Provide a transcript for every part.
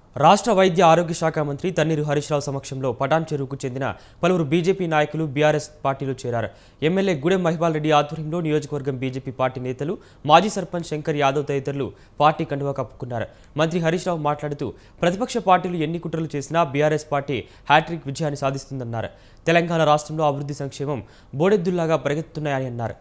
రాష్ట్ర వైద్య ఆరోగ్య శాఖ మంత్రి తన్నీరు హరీష్ రావు సమక్షంలో పటాన్ చెరువుకు చెందిన పలువురు బీజేపీ నాయకులు బీఆర్ఎస్ పార్టీలో చేరారు ఎమ్మెల్యే గుడెం మహిపాల్ రెడ్డి ఆధ్వర్యంలో నియోజకవర్గం బీజేపీ పార్టీ నేతలు మాజీ సర్పంచ్ శంకర్ యాదవ్ తదితరులు పార్టీ కండువా కప్పుకున్నారు మంత్రి హరీష్ రావు మాట్లాడుతూ ప్రతిపక్ష పార్టీలు ఎన్ని కుట్రలు చేసినా బీఆర్ఎస్ పార్టీ హ్యాట్రిక్ విజయాన్ని సాధిస్తుందన్నారు తెలంగాణ రాష్ట్రంలో అభివృద్ధి సంక్షేమం బోడెద్దుల్లాగా పరిగెత్తున్నాయని అన్నారు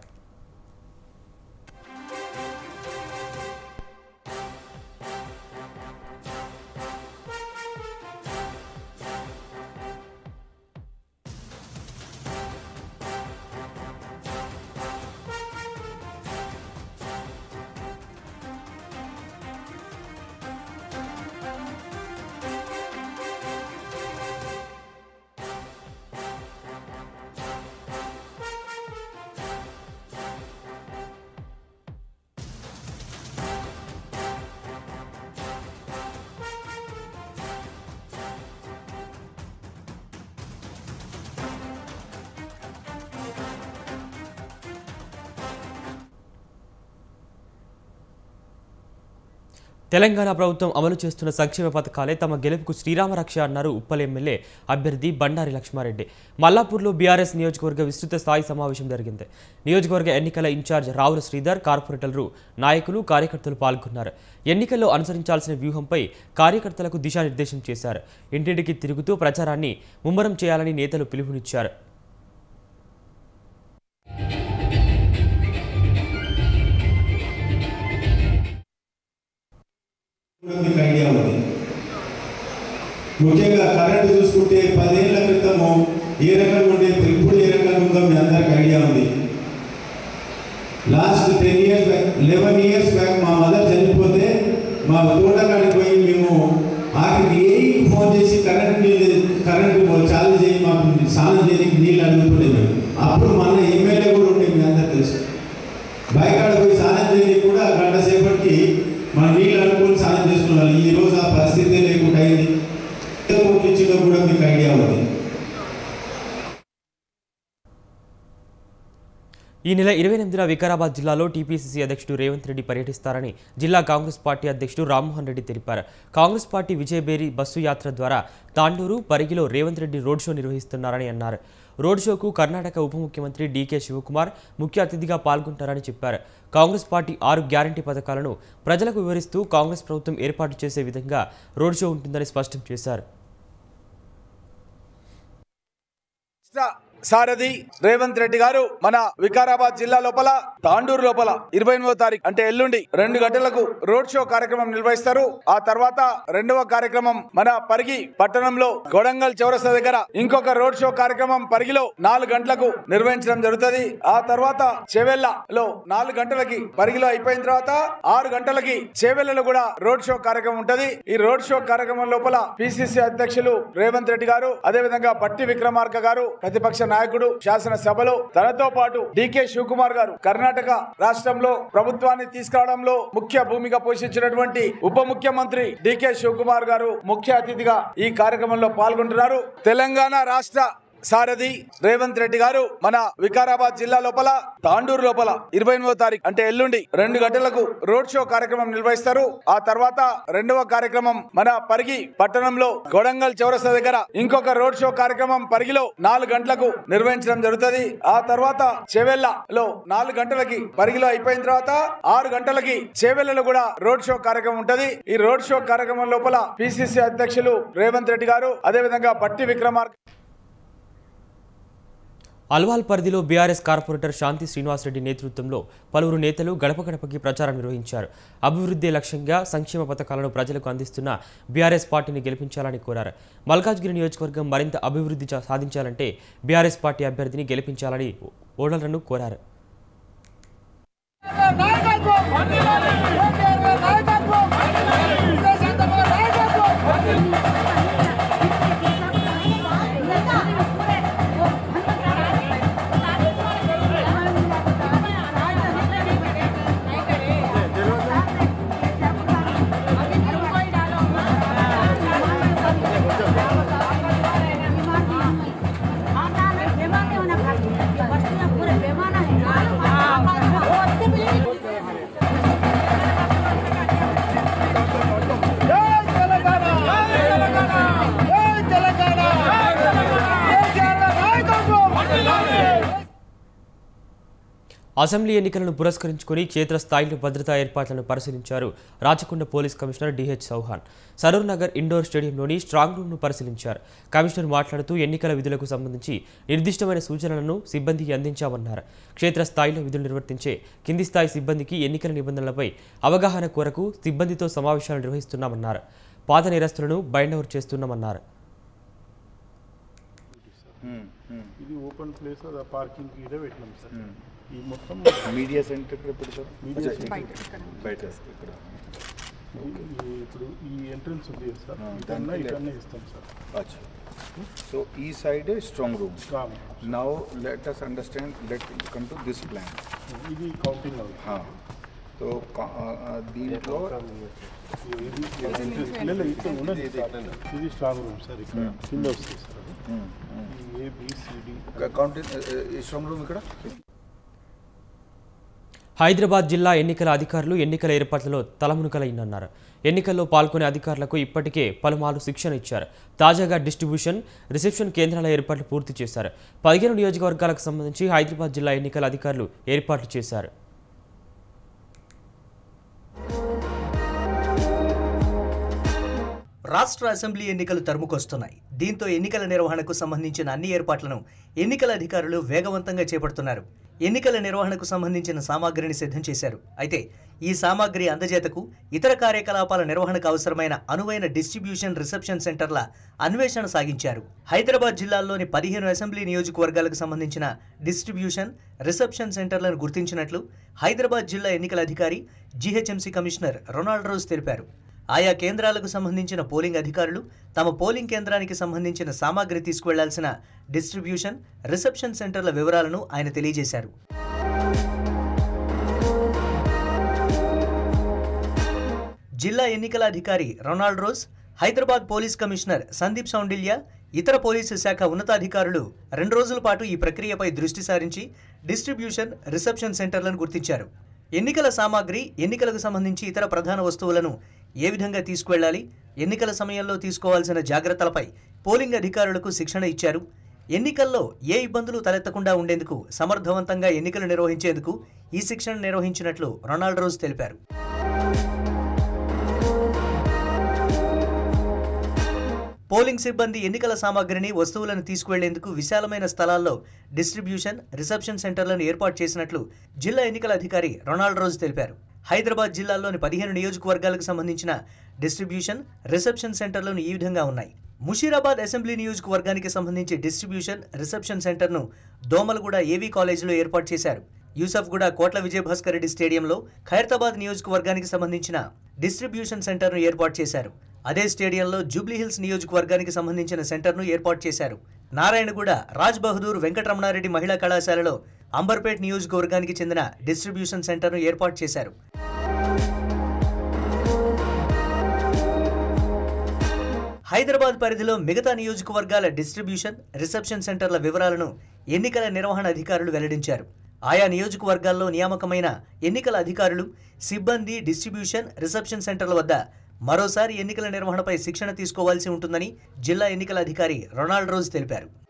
తెలంగాణ ప్రభుత్వం అమలు చేస్తున్న సంక్షేమ పథకాలే తమ గెలుపుకు శ్రీరామ రక్ష అన్నారు ఉప్పల్ ఎమ్మెల్యే అభ్యర్థి బండారి లక్ష్మారెడ్డి మల్లాపూర్లో బీఆర్ఎస్ నియోజకవర్గ విస్తృత స్థాయి సమావేశం జరిగింది నియోజకవర్గ ఎన్నికల ఇన్ఛార్జ్ రావుల శ్రీధర్ కార్పొరేటర్లు నాయకులు కార్యకర్తలు పాల్గొన్నారు ఎన్నికల్లో అనుసరించాల్సిన వ్యూహంపై కార్యకర్తలకు దిశానిర్దేశం చేశారు ఇంటింటికి తిరుగుతూ ప్రచారాన్ని ముమ్మరం చేయాలని నేతలు పిలుపునిచ్చారు కూడా మీకు ఐడియా ఉంది ముఖ్యంగా కరెంట్ చూసుకుంటే పదేళ్ల క్రితము ఏ రకంగా ఉండే ఇప్పుడు ఏ రకంగా ఉందో మీ అందరికి ఐడియా ఉంది last ten years back eleven years back మా మదర్ చనిపోతే మా తోటకాడికి పోయి మేము ఆఖరికి ఏ ఫోన్ చేసి కరెంట్ నీళ్ళు కరెంట్ చాలు చేయి మాకు స్నానం చేయడానికి నీళ్ళు అడుగుతుండే మేము అప్పుడు మన ఎమ్మెల్యే కూడా ఉండే మీ అందరికి తెలుసు బయకాడ పోయి స్నానం చేయడానికి కూడా గంట సేపటికి మనం నీళ్ళు అనుకుని స్నానం చేసుకున్నాం ఈ రోజు ఆ పరిస్థితి లేకుండా అయింది ఎంత కోట్లు ఇచ్చిందో కూడా మీకు ఐడియా ఉంది ఈ నెల ఇరవై ఎనిమిదిన వికారాబాద్ జిల్లాలో టీపీసీసీ అధ్యక్షుడు రేవంత్ రెడ్డి పర్యటిస్తారని జిల్లా కాంగ్రెస్ పార్టీ అధ్యక్షుడు రామ్మోహన్ రెడ్డి తెలిపారు కాంగ్రెస్ పార్టీ విజయబేరి బస్సు యాత్ర ద్వారా తాండూరు పరిగిలో రేవంత్ రెడ్డి రోడ్ షో నిర్వహిస్తున్నారని అన్నారు రోడ్ షోకు కర్ణాటక ఉప ముఖ్యమంత్రి డీకే శివకుమార్ ముఖ్య అతిథిగా పాల్గొంటారని చెప్పారు కాంగ్రెస్ పార్టీ ఆరు గ్యారంటీ పథకాలను ప్రజలకు వివరిస్తూ కాంగ్రెస్ ప్రభుత్వం ఏర్పాటు చేసే విధంగా రోడ్ షో ఉంటుందని స్పష్టం చేశారు రాష్ట్ర సారథి రేవంత్ రెడ్డి గారు మన వికారాబాద్ జిల్లా లోపల తాండూరు లోపల ఇరవై ఎనిమిదో తారీఖు అంటే ఎల్లుండి రెండు గంటలకు రోడ్ షో కార్యక్రమం నిర్వహిస్తారు ఆ తర్వాత రెండవ కార్యక్రమం మన పరిగి పట్టణంలో గొడంగల్ చౌరస్తా దగ్గర ఇంకొక రోడ్ షో కార్యక్రమం పరిగిలో నాలుగు గంటలకు నిర్వహించడం జరుగుతుంది ఆ తర్వాత చెవెళ్ళలో నాలుగు గంటలకి పరిగిలో అయిపోయిన తర్వాత ఆరు గంటలకి చేవెళ్లలో కూడా రోడ్ షో కార్యక్రమం ఉంటది ఈ రోడ్ షో కార్యక్రమం లోపల పిసిసి అధ్యక్షులు రేవంత్ రెడ్డి గారు అదే విధంగా బట్టి విక్రమార్క గారు ప్రతిపక్ష నాయకుడు శాసనసభలో తనతో పాటు డికే శివకుమార్ గారు కర్ణాటక రాష్ట్రంలో ప్రభుత్వాన్ని తీసుకురావడంలో ముఖ్య భూమిక పోషించినటువంటి ఉప ముఖ్యమంత్రి డికే శివకుమార్ గారు ముఖ్య అతిథిగా ఈ కార్యక్రమంలో పాల్గొంటున్నారు తెలంగాణ రాష్ట్ర సారథి రేవంత్ రెడ్డి గారు మన వికారాబాద్ జిల్లా లోపల తాండూరు లోపల ఇరవై ఎనిమిదో తారీఖు అంటే ఎల్లుండి రెండు గంటలకు రోడ్ షో కార్యక్రమం నిర్వహిస్తారు ఆ తర్వాత రెండవ కార్యక్రమం మన పరిగి పట్టణంలో గొడంగల్ చౌరస్తా దగ్గర ఇంకొక రోడ్ షో కార్యక్రమం పరిగిలో నాలుగు గంటలకు నిర్వహించడం జరుగుతుంది ఆ తర్వాత చెవెళ్ళలో నాలుగు గంటలకి పరిగిలో అయిపోయిన తర్వాత ఆరు గంటలకి చేవెళ్లలో కూడా రోడ్ షో కార్యక్రమం ఉంటది ఈ రోడ్ షో కార్యక్రమం లోపల పిసిసి అధ్యక్షులు రేవంత్ రెడ్డి గారు అదే విధంగా బట్టి విక్రమార్క అల్వాల్ పరిధిలో బీఆర్ఎస్ కార్పొరేటర్ శాంతి శ్రీనివాసరెడ్డి నేతృత్వంలో పలువురు నేతలు గడప గడపకి ప్రచారం నిర్వహించారు అభివృద్ధి లక్ష్యంగా సంక్షేమ పథకాలను ప్రజలకు అందిస్తున్న బీఆర్ఎస్ పార్టీని గెలిపించాలని కోరారు మల్కాజ్గిరి నియోజకవర్గం మరింత అభివృద్ధి చా- సాధించాలంటే బీఆర్ఎస్ పార్టీ అభ్యర్థిని గెలిపించాలని ఓటర్లను కోరారు నాయకత్వం నాయకత్వం విజయశాంతమ్మ నాయకత్వం पूरे पैमाना है అసెంబ్లీ ఎన్నికలను పురస్కరించుకుని క్షేత్రస్థాయిలో భద్రతా ఏర్పాట్లను పరిశీలించారు Rachakonda police commissioner DH Chauhan Saroornagar indoor స్టేడియంలోని స్ట్రాంగ్ రూమ్ను పరిశీలించారు కమిషనర్ మాట్లాడుతూ ఎన్నికల విధులకు సంబంధించి నిర్దిష్టమైన సూచనలను సిబ్బందికి అందించామన్నారు క్షేత్రస్థాయిలో విధులు నిర్వర్తించే కింది స్థాయి సిబ్బందికి ఎన్నికల నిబంధనలపై అవగాహన కొరకు సిబ్బందితో సమావేశాలు నిర్వహిస్తున్నామన్నారు పాత నేరస్తులను బైండ్ ఓవర్ చేస్తున్నామన్నారు ఇది ఓపెన్ ప్లేస్ అది పార్కింగ్ ఈడ పెట్టినాం సార్ ఈ మొత్తం మీడియా సెంటర్ ఎక్కడ పెడతారు మీడియా బయట ఇక్కడ ఈ- ఇప్పుడు ఈ ఎంట్రన్స్ ఉంది కదా సార్ ఆ, ఇటన్నా దానికి ఇటన్నా ఇస్తాం సార్ అచ్చా సో ఈ side strong room strong now let us understand let come to this plan ఇది కౌంటింగ్ అవుతుంది సో దీంట్లో ఇది entrance. లేదు, లేదు, ఇక్కడ ఉన్నది సార్. ఇది స్ట్రాంగ్ రూమ్ సార్ ఇక్కడ కింద వస్తుంది సార్ అది. ఈ ఏబిసిడి కౌంటింగ్ స్ట్రాంగ్ రూమ్ ఇక్కడ హైదరాబాద్ జిల్లా ఎన్నికల అధికారులు ఎన్నికల ఏర్పాట్లలో తలమునకలైనన్నారు ఎన్నికల్లో పాల్గొనే అధికారులకు ఇప్పటికే పలుమార్లు శిక్షణ ఇచ్చారు తాజాగా డిస్ట్రిబ్యూషన్ రిసెప్షన్ కేంద్రాల ఏర్పాట్లు పూర్తి చేశారు పదిహేను నియోజకవర్గాలకు సంబంధించి హైదరాబాద్ జిల్లా ఎన్నికల అధికారులు ఏర్పాట్లు చేశారు రాష్ట్ర అసెంబ్లీ ఎన్నికలు తరుముకొస్తున్నాయి దీంతో ఎన్నికల నిర్వహణకు సంబంధించిన అన్ని ఏర్పాట్లను ఎన్నికల అధికారులు వేగవంతంగా చేపడుతున్నారు ఎన్నికల నిర్వహణకు సంబంధించిన సామాగ్రిని సిద్ధం చేశారు అయితే ఈ సామాగ్రి అందజేతకు ఇతర కార్యకలాపాల నిర్వహణకు అవసరమైన అనువైన డిస్ట్రిబ్యూషన్ రిసెప్షన్ సెంటర్ల అన్వేషణ సాగించారు హైదరాబాద్ జిల్లాలోని పదిహేను అసెంబ్లీ నియోజకవర్గాలకు సంబంధించిన డిస్ట్రిబ్యూషన్ రిసెప్షన్ సెంటర్లను గుర్తించినట్లు హైదరాబాద్ జిల్లా ఎన్నికల అధికారి జీహెచ్ఎంసీ కమిషనర్ రొనాల్డ్ రోజ్ తెలిపారు ఆయా కేంద్రాలకు సంబంధించిన పోలింగ్ అధికారులు తమ పోలింగ్ కేంద్రానికి సంబంధించిన సామాగ్రి తీసుకువెళ్లాల్సిన డిస్ట్రిబ్యూషన్ రిసెప్షన్ సెంటర్ల వివరాలను ఆయన తెలియజేశారు జిల్లా ఎన్నికల అధికారి Ronald Rose Hyderabad police commissioner Sandeep Shandilya ఇతర పోలీసు శాఖ ఉన్నతాధికారులు రెండు రోజుల పాటు ఈ ప్రక్రియపై దృష్టి సారించి డిస్ట్రిబ్యూషన్ రిసెప్షన్ సెంటర్లను గుర్తించారు ఎన్నికల సామాగ్రి ఎన్నికలకు సంబంధించి ఇతర ప్రధాన వస్తువులను ఏ విధంగా తీసుకువెళ్లాలి ఎన్నికల సమయంలో తీసుకోవాల్సిన జాగ్రత్తలపై పోలింగ్ అధికారులకు శిక్షణ ఇచ్చారు ఎన్నికల్లో ఏ ఇబ్బందులు తలెత్తకుండా ఉండేందుకు సమర్థవంతంగా ఎన్నికలు నిర్వహించేందుకు ఈ శిక్షణ నిర్వహించినట్లు రొనాల్డ్ రోజ్ తెలిపారు పోలింగ్ సిబ్బంది ఎన్నికల సామాగ్రిని వస్తువులను తీసుకువెళ్లేందుకు విశాలమైన స్థలాల్లో డిస్ట్రిబ్యూషన్ రిసెప్షన్ సెంటర్లను ఏర్పాటు చేసినట్లు జిల్లా ఎన్నికల అధికారి రొనాల్డ్ రోజ్ తెలిపారు హైదరాబాద్ జిల్లాలోని పదిహేను నియోజకవర్గాలకు సంబంధించిన డిస్ట్రిబ్యూషన్ రిసెప్షన్ సెంటర్లను ఈ విధంగా ఉన్నాయి ముషీరాబాద్ అసెంబ్లీ నియోజకవర్గానికి సంబంధించి డిస్ట్రిబ్యూషన్ రిసెప్షన్ సెంటర్ను దోమలగూడ ఏవీ కాలేజీలో ఏర్పాటు చేశారు యూసఫ్గూడ కోట్ల విజయభాస్కర్ రెడ్డి స్టేడియంలో ఖైరతాబాద్ నియోజకవర్గానికి సంబంధించిన డిస్ట్రిబ్యూషన్ సెంటర్ను ఏర్పాటు చేశారు అదే స్టేడియంలో జూబ్లీహిల్స్ నియోజకవర్గానికి సంబంధించిన సెంటర్ను ఏర్పాటు చేశారు నారాయణగూడ రాజ్ బహదూర్ వెంకటరమణారెడ్డి మహిళా కళాశాలలో అంబర్పేట్ నియోజకవర్గానికి చెందిన డిస్ట్రిబ్యూషన్ సెంటర్ను ఏర్పాటు చేశారు హైదరాబాద్ పరిధిలో మిగతా నియోజకవర్గాల డిస్ట్రిబ్యూషన్ రిసెప్షన్ సెంటర్ల వివరాలను ఎన్నికల నిర్వహణ అధికారులు వెల్లడించారు ఆయా నియోజకవర్గాల్లో నియామకమైన ఎన్నికల అధికారులు సిబ్బంది డిస్ట్రిబ్యూషన్ రిసెప్షన్ సెంటర్ల వద్ద మరోసారి ఎన్నికల నిర్వహణపై శిక్షణ తీసుకోవాల్సి ఉంటుందని జిల్లా ఎన్నికల అధికారి రొనాల్డ్ రోజ్ తెలిపారు